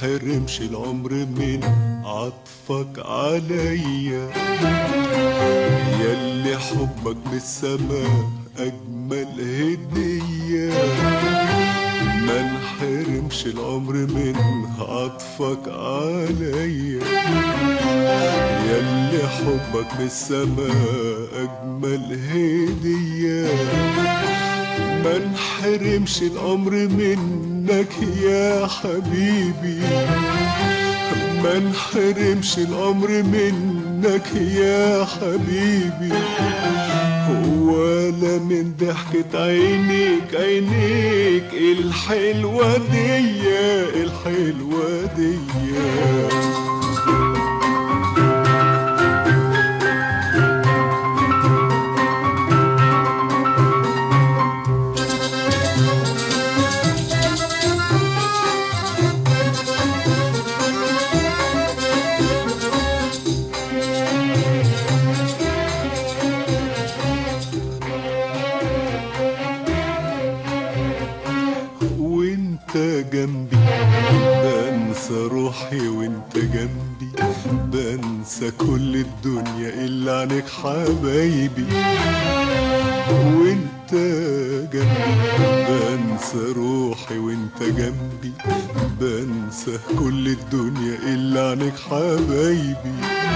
انحرمش العمر من عطفك عليا ياللي حبك من السماء اجمل هديه ما انحرمش العمر من عطفك عليا ياللي حبك من السماء اجمل هديه ما انحرمش الامر منك يا حبيبي ما انحرمش الامر منك يا حبيبي ولا من ضحكة عينيك عينيك الحلوة دي الحلوة دي وانت جنبي بنسى روحي وانت جنبي بنسى كل الدنيا الا عنك حبايبي وانت جنبي بنسى روحي وانت جنبي بنسى كل الدنيا الا عنك حبايبي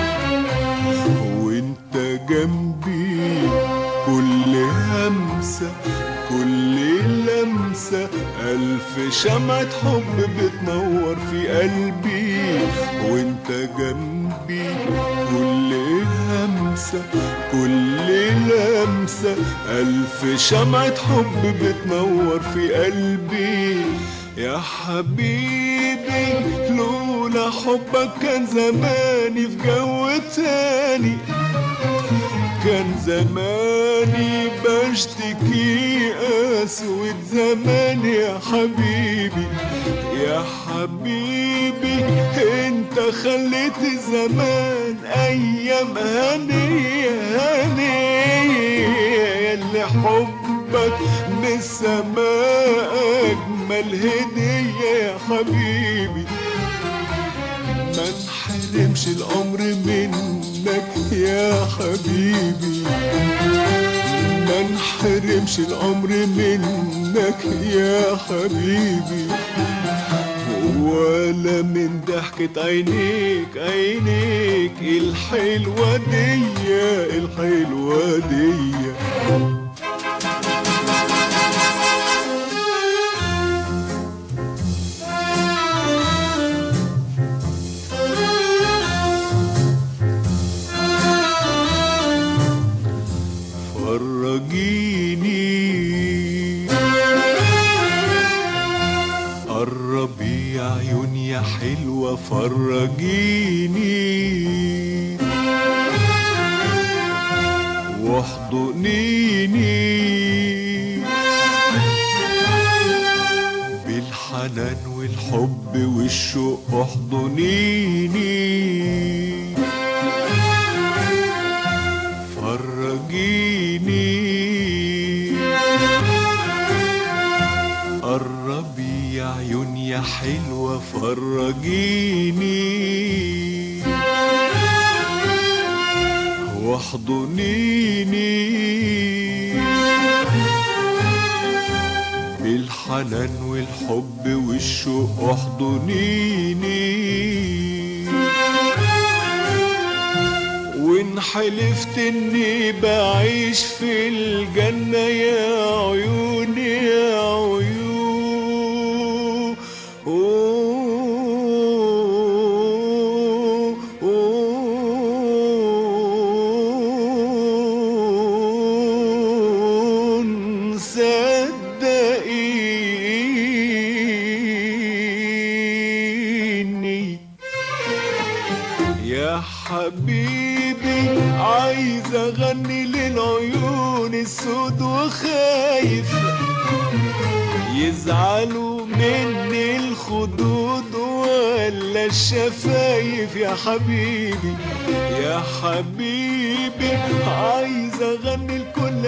وانت جنبي كل همسة كل لمسة ألف شمعة حب بتنور في قلبي وانت جنبي كل همسة كل لمسة ألف شمعة حب بتنور في قلبي يا حبيبي لولا حبك كان زماني في جو تاني كان زماني بشتكي اسود زمان يا حبيبي يا حبيبي انت خليت زمان ايام هنية هنية اللي حبك من السماء اجمل هدية يا حبيبي ما انحرمش الامر منك يا حبيبي ما انحرمش الامر منك يا حبيبي ولا من ضحكة عينيك عينيك الحلوة دي الحلوة دي فرجيني قربي يا عيون يا حلوة فرجيني واحضنيني بالحنان والحب والشوق احضنيني فرجيني قربي يا عيون يا حلوة فرجيني واحضنيني بالحنان والحب والشوق احضنيني وان حلفت اني بعيش في الجنة يا عيوني يا عيون صدقيني يا حبيبي عايز اغني للعيون السود وخايف يزعلوا مني الخدود ولا الشفايف يا حبيبي يا حبيبي عايز اغني لكل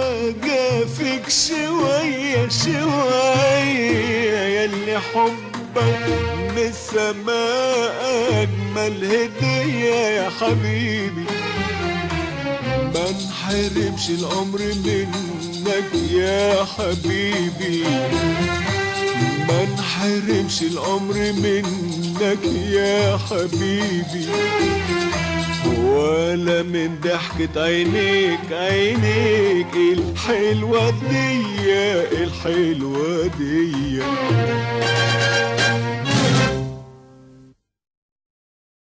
حاجة فيك شوية شوية ياللي حبك حبك من السماء أجمل هدية يا حبيبي ما نحرمش العمر منك يا حبيبي ما نحرمش العمر منك يا حبيبي ولا من ضحكة عينيك عينيك الحلوة دي الحلوة دي